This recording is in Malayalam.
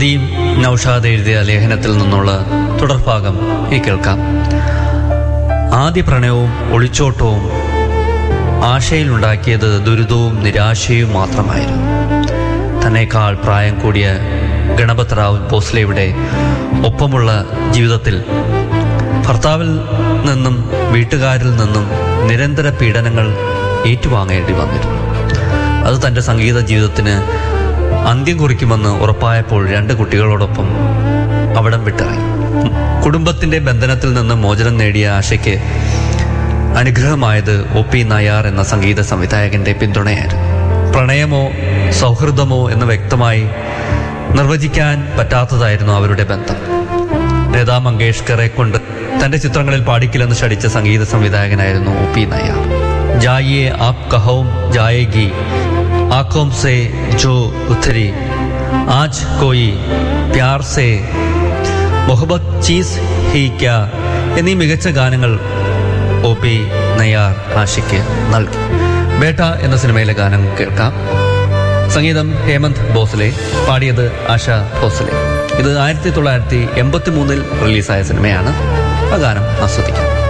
നദീം നൌഷാദ് എഴുതിയ ലേഖനത്തിൽ നിന്നുള്ള തുടർഭാഗം ഇനി കേൾക്കാം ആദ്യ പ്രണയവും ഒളിച്ചോട്ടവും ആശയിലുണ്ടാക്കിയത് ദുരിതവും നിരാശയും മാത്രമായിരുന്നു തന്നേക്കാൾ പ്രായം കൂടിയ ഗണപത് റാവു ഭോസ്ലെയുടെ ഒപ്പമുള്ള ജീവിതത്തിൽ ഭർത്താവിൽ നിന്നും വീട്ടുകാരിൽ നിന്നും നിരന്തര പീഡനങ്ങൾ ഏറ്റുവാങ്ങേണ്ടി വന്നിരുന്നു അത് തൻ്റെ സംഗീത ജീവിതത്തിന് അന്ത്യം കുറിക്കുമെന്ന് ഉറപ്പായപ്പോൾ രണ്ട് കുട്ടികളോടൊപ്പം അവിടം വിട്ടിറങ്ങി കുടുംബത്തിന്റെ ബന്ധനത്തിൽ നിന്ന് മോചനം നേടിയ ആശയ്ക്ക് അനുഗ്രഹമായത് ഒ പി നയാർ എന്ന സംഗീത സംവിധായകന്റെ പിന്തുണയായിരുന്നു പ്രണയമോ സൗഹൃദമോ എന്ന് വ്യക്തമായി നിർവചിക്കാൻ പറ്റാത്തതായിരുന്നു അവരുടെ ബന്ധം ലതാ മങ്കേഷ്കറെ കൊണ്ട് തന്റെ ചിത്രങ്ങളിൽ പാടിക്കില്ലെന്ന് ശടിച്ച സംഗീത സംവിധായകനായിരുന്നു ഒ പി നയ്യാർ ജായിയെ ആപ് കഹോം ജായേഗി ആക്കോം സേ ജോ ഉത്തരി ആജ് കോയി പ്യാർ സേ മൊഹബത്ത് ചീസ് ഹി ക്യാ എന്നീ മികച്ച ഗാനങ്ങൾ ഒ പി നയ്യാർ ആശയ്ക്ക് നൽകി ബേട്ട എന്ന സിനിമയിലെ ഗാനം കേൾക്കാം സംഗീതം ഹേമന്ത് ഭോസ്ലെ പാടിയത് ആശ ഭോസ്ലെ ഇത് ആയിരത്തി തൊള്ളായിരത്തി എൺപത്തി മൂന്നിൽ റിലീസായ സിനിമയാണ് ആ ഗാനം ആസ്വദിക്കാം